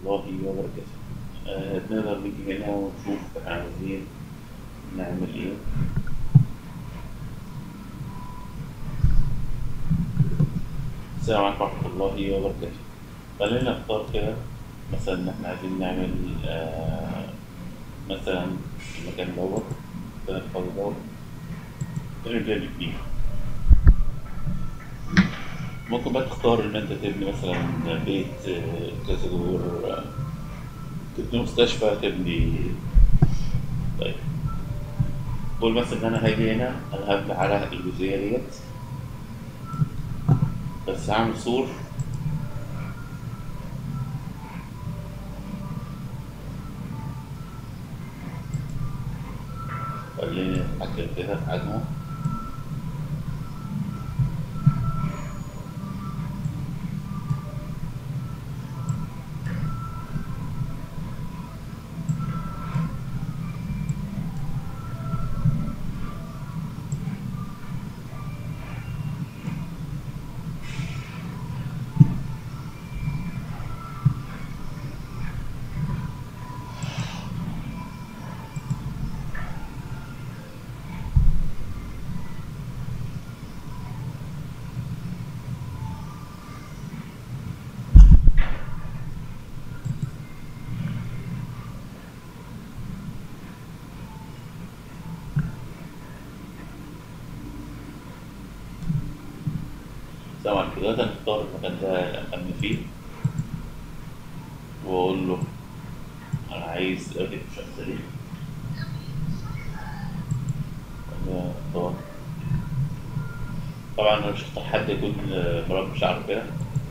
الله وبركاته آه، نقدر نيجي هنا ونشوف احنا عايزين نعمل ايه السلام عليكم ورحمة الله وبركاته خلينا نختار كده مثلا ان احنا عايزين نعمل آه مثلا المكان دوت كده الفاضي دوت نبدأ فيه ممكن بقى تختار ان انت تبني مثلا بيت آه، كذا دور آه، تبني مستشفى تبني طيب قول مثلا ان انا هاجي هنا انا هبني على الجزئية ديت بس هعمل سور خليني اتحكم كده في حجمه طبعا كده دلوقتي هنختار المكان ده أبني فيه وأقول له أنا عايز أبني في الشقة دي وأنا أختار طبعا أنا مش هختار حد يكون آه، مربي شعره كده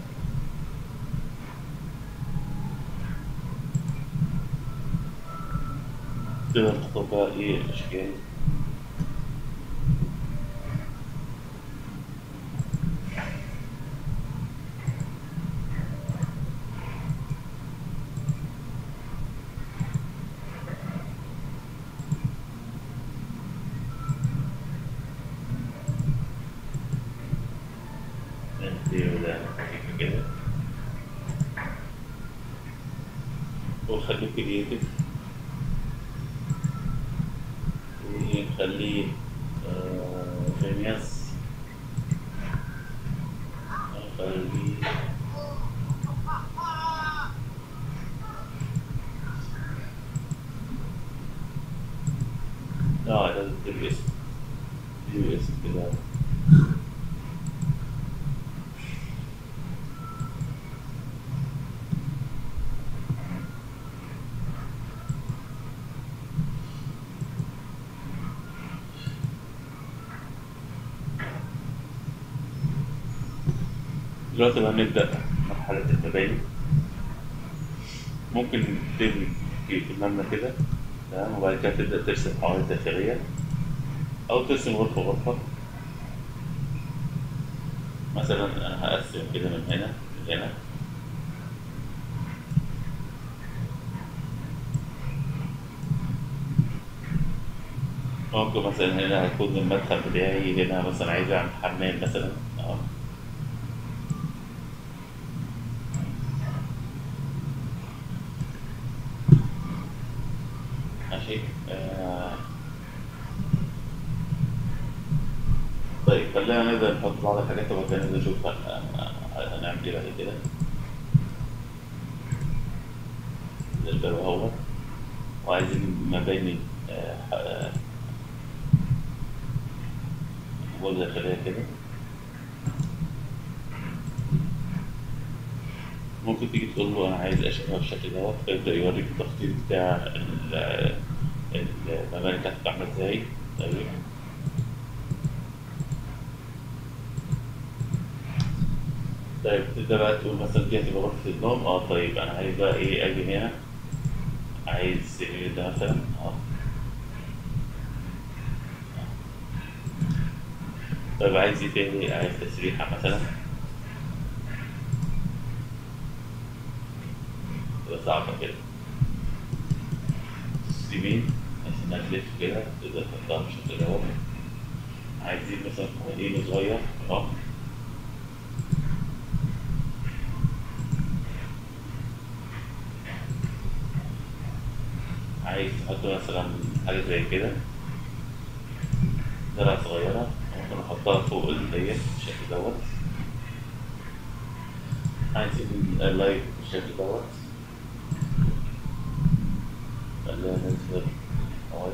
تقدر تختار بقى إيه الأشكال دي ولا خفيفة كده ونخليه كرياتيف ونخليه آه، فينياس نخليه اه ده ده اسم ده اسم كده دلوقتي بقى نبدأ مرحلة المباني ممكن تبني في في المبنى كده تمام وبعد كده تبدأ ترسم حوائط داخلية أو ترسم غرفة غرفة مثلا أنا هقسم كده من هنا لهنا ممكن مثلا هنا هيكون المدخل بتاعي هنا مثلا عايز أعمل حمام مثلا أه ماشي آه. طيب خلينا نبدأ نحط بعض الحاجات وبعد كده نبدأ نشوف هن- هنعمل ايه بعد كده الباب اهو وعايزين مباني آه، آه، أبواب داخلية كده ممكن تيجي تقول له أنا عايز أشوفها بالشكل دوت فيبدأ يوريك التخطيط بتاع ال- المباني بتاعتك عاملة ازاي طيب طيب تبدأ بقى تقول مثلا دي هتبقى غرفة النوم اه طيب أنا عايز بقى إيه أجي هنا عايز سرير ده مثلا اه طيب عايز ايه تاني عايز تسريحة مثلا تبقى صعبة كده يمين بحيث انها تلف كده تقدر تحطها بالشكل دوت عايزين مثلا كومودينو صغير اه نحط مثلا حاجة زي كده زرعة صغيرة ممكن نحطها فوق اللي هي بالشكل دوت عايزين اللايت بالشكل دوت خلينا نظهر أوي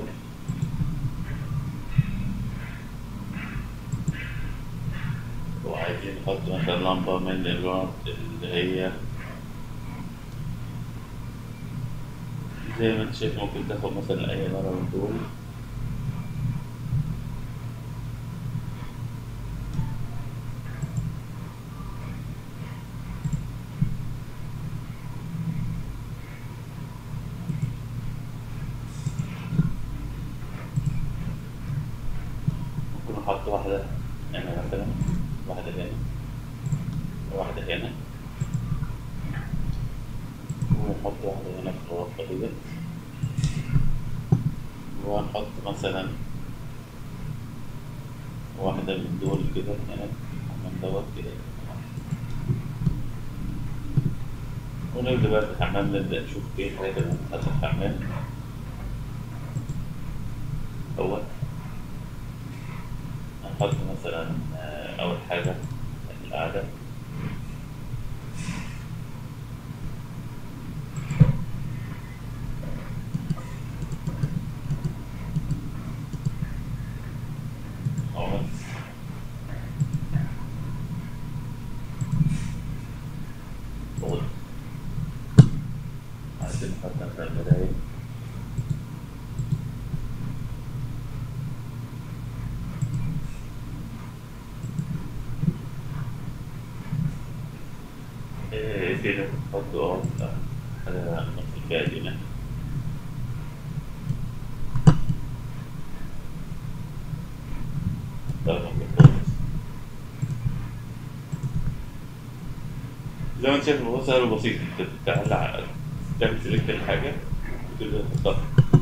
وعايزين نحط مثلا لمبة من الألوان اللي هي زي ما انت شايف ممكن تاخد مثلا أي مرة من دول ممكن نحط واحدة هنا مثلا واحدة هنا وواحدة هنا ونحط واحدة هنا في الغرفة ديت وهنحط مثلا واحدة من دول كده هنا من دوت كده ونبدأ بقى في الحمام نبدأ نشوف ايه الحاجات اللي هنحط في الحمام دوت هنحط مثلا آه، أول حاجة القعدة أهو أهو. عايزين نحط مثلا مراية إيه كده نحط اه حاجة نص الفئة دي هنا طيب ممكن خالص زي ما انت شايف الموضوع سهل وبسيط انت بتعلق تعمل سيلكت الحاجة وتبدأ تختار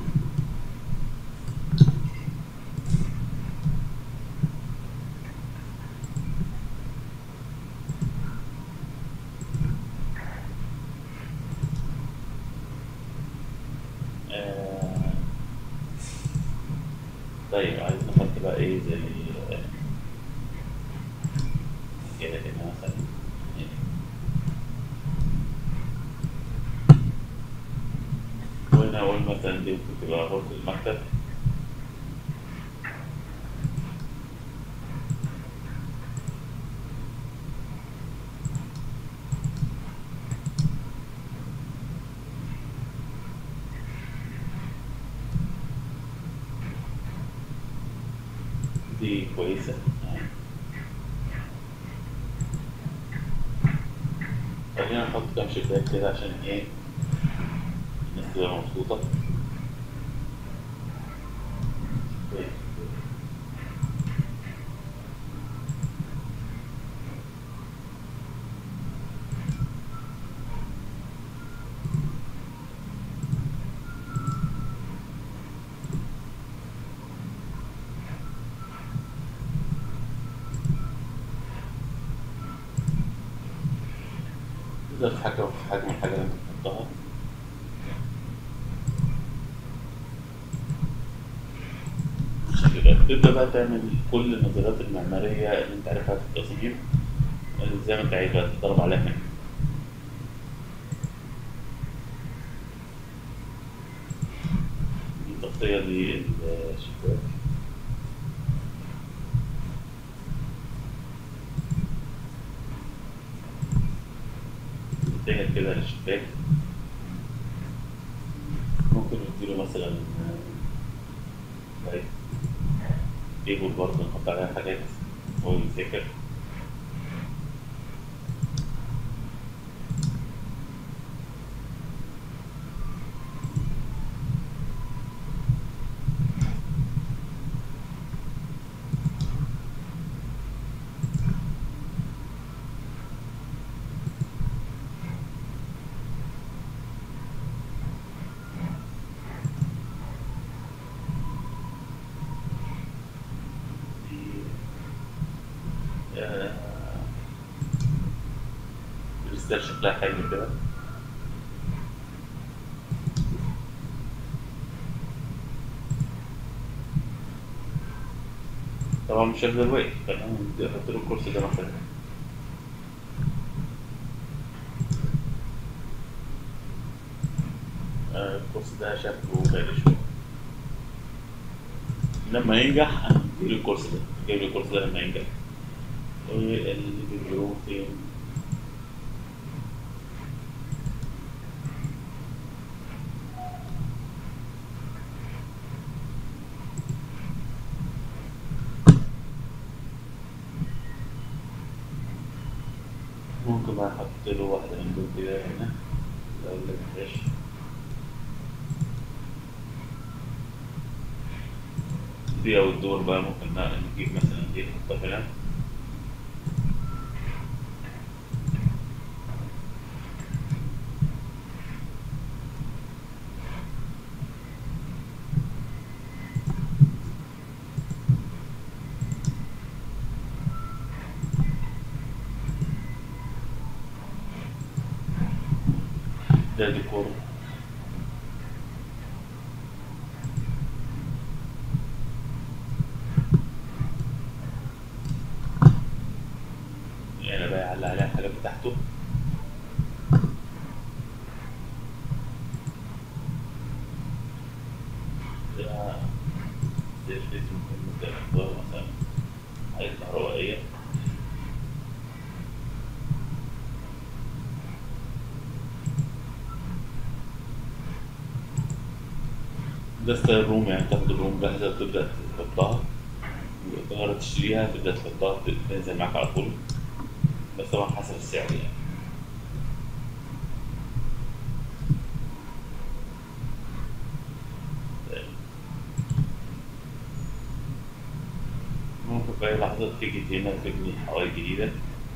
آه، طيب عايز نحط بقى ايه زي آه، كده هنا مثلا هنا. وهنا اقول مثلا دي ممكن تبقى غرفة المكتب دي كويسة خلينا نحط كام شباك كده عشان ايه الناس تبقى مبسوطة كويس. تقدر تتحكم في حجم الحاجة اللي انت بتحطها بالشكل ده. تبدأ بقى تعمل كل النظريات المعمارية اللي انت عارفها في التصميم زي ما انت عايز بقى تتدرب عليها هنا دي تغطية للشباك تغطية كده للشباك ممكن نديله مثلا لايت تيبل برضه نحط عليها حاجات هو يفتكر آه، الستار شكلها حلو كده طبعا مش هفضل واقف فانا احط له الكرسي ده مثلا آه، الكرسي ده شكله غالي شويه لما ينجح انا هجيب الكرسي ده جايب لي الكرسي ده لما ينجح والفيديو فين ممكن بقى احط له واحدة من دول كده هنا لو مفيهاش دي او الدور بقى ممكن نجيب مثلا دي نحطها هنا ده ديكور يعني بقى يعلق عليها الحاجات بتاعته ده سيرفيس ممكن نبدأ نختار مثلا حاجة كهربائية ده ستايل روم يعني تاخد الروم جاهزة وتبدأ تحطها تقدر تشتريها تبدأ تحطها تنزل معاك على طول بس طبعا حسب السعر يعني ممكن في أي لحظة تيجي هنا تبني حوائط جديدة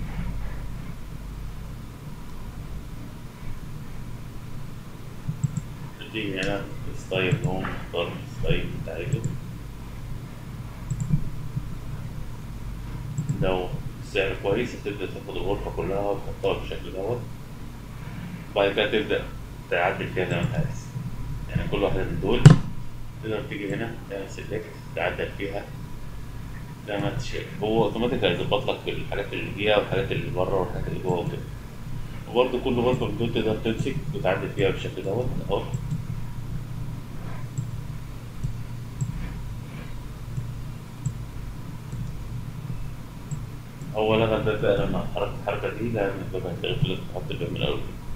تيجي هنا ستايل هوم تختار الستايل اللي انت عايزه لو السعر كويس هتبدأ تاخد الغرفة كلها وتحطها بالشكل دوت وبعد كده تبدأ تعدل فيها زي ما انت عايز يعني كل واحدة من دول تقدر تيجي هنا تعمل سيلكت تعدل فيها زي ما انت شايف هو اوتوماتيك هيظبط لك الحاجات اللي فيها والحاجات اللي بره والحاجات اللي جوه وكده وبرضه كل غرفة من دول تقدر تمسك وتعدل فيها بالشكل دوت اهو هو لغى الباب بقى لما حركت الحركة دي لأن الباب هيتقفل تحط الباب من الأول